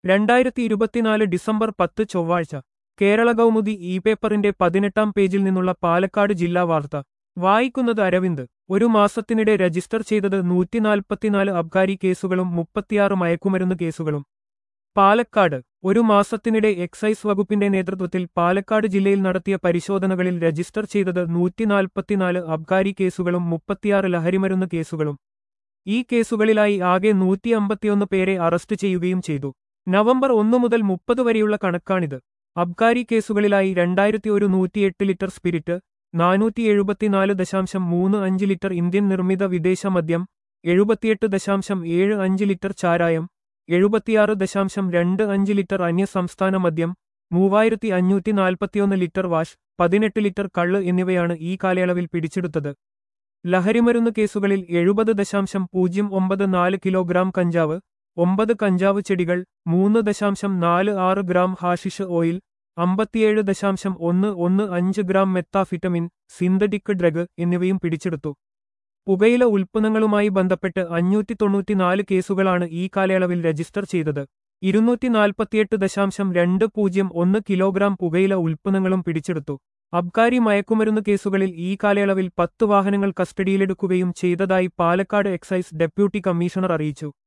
രണ്ടായിരത്തി ഇരുപത്തിനാല് ഡിസംബർ പത്ത് ചൊവ്വാഴ്ച കേരള കൗമുദി ഇ പേപ്പറിന്റെ പതിനെട്ടാം പേജിൽ നിന്നുള്ള പാലക്കാട് ജില്ലാ വാർത്ത വായിക്കുന്നത് അരവിന്ദ് ഒരു മാസത്തിനിടെ രജിസ്റ്റർ ചെയ്തത് നൂറ്റിനാൽപ്പത്തിനാല് അബ്കാരി കേസുകളും മുപ്പത്തിയാറ് മയക്കുമരുന്ന് കേസുകളും പാലക്കാട് ഒരു മാസത്തിനിടെ എക്സൈസ് വകുപ്പിന്റെ നേതൃത്വത്തിൽ പാലക്കാട് ജില്ലയിൽ നടത്തിയ പരിശോധനകളിൽ രജിസ്റ്റർ ചെയ്തത് നൂറ്റിനാൽപ്പത്തിനാല് അബ്കാരി കേസുകളും മുപ്പത്തിയാറ് ലഹരിമരുന്ന് കേസുകളും ഈ കേസുകളിലായി ആകെ നൂറ്റി അമ്പത്തിയൊന്ന് പേരെ അറസ്റ്റ് ചെയ്യുകയും ചെയ്തു നവംബർ ഒന്നു മുതൽ മുപ്പത് വരെയുള്ള കണക്കാണിത് അബ്കാരി കേസുകളിലായി രണ്ടായിരത്തി ഒരു നൂറ്റിയെട്ട് ലിറ്റർ സ്പിരിറ്റ് നാനൂറ്റി എഴുപത്തിനാല് ദശാംശം മൂന്ന് അഞ്ച് ലിറ്റർ ഇന്ത്യൻ നിർമ്മിത വിദേശ മദ്യം എഴുപത്തിയെട്ട് ദശാംശം ഏഴ് അഞ്ച് ലിറ്റർ ചാരായം എഴുപത്തിയാറ് ദശാംശം രണ്ട് അഞ്ച് ലിറ്റർ അന്യസംസ്ഥാന മദ്യം മൂവായിരത്തി അഞ്ഞൂറ്റി നാൽപ്പത്തിയൊന്ന് ലിറ്റർ വാഷ് പതിനെട്ട് ലിറ്റർ കള്ള് എന്നിവയാണ് ഈ കാലയളവിൽ പിടിച്ചെടുത്തത് ലഹരിമരുന്ന് കേസുകളിൽ എഴുപത് ദശാംശം പൂജ്യം ഒമ്പത് നാല് കിലോഗ്രാം കഞ്ചാവ് ഒമ്പത് കഞ്ചാവ് ചെടികൾ മൂന്ന് ദശാംശം നാല് ആറ് ഗ്രാം ഹാഷിഷ് ഓയിൽ അമ്പത്തിയേഴ് ദശാംശം ഒന്ന് ഒന്ന് അഞ്ച് ഗ്രാം മെത്താഫിറ്റമിൻ സിന്തറ്റിക് ഡ്രഗ് എന്നിവയും പിടിച്ചെടുത്തു പുകയില ഉൽപ്പന്നങ്ങളുമായി ബന്ധപ്പെട്ട് അഞ്ഞൂറ്റി തൊണ്ണൂറ്റിനാല് കേസുകളാണ് ഈ കാലയളവിൽ രജിസ്റ്റർ ചെയ്തത് ഇരുന്നൂറ്റി നാൽപ്പത്തിയെട്ട് ദശാംശം രണ്ട് പൂജ്യം ഒന്ന് കിലോഗ്രാം പുകയില ഉൽപ്പന്നങ്ങളും പിടിച്ചെടുത്തു അബ്കാരി മയക്കുമരുന്ന് കേസുകളിൽ ഈ കാലയളവിൽ പത്ത് വാഹനങ്ങൾ കസ്റ്റഡിയിലെടുക്കുകയും ചെയ്തതായി പാലക്കാട് എക്സൈസ് ഡെപ്യൂട്ടി കമ്മീഷണർ അറിയിച്ചു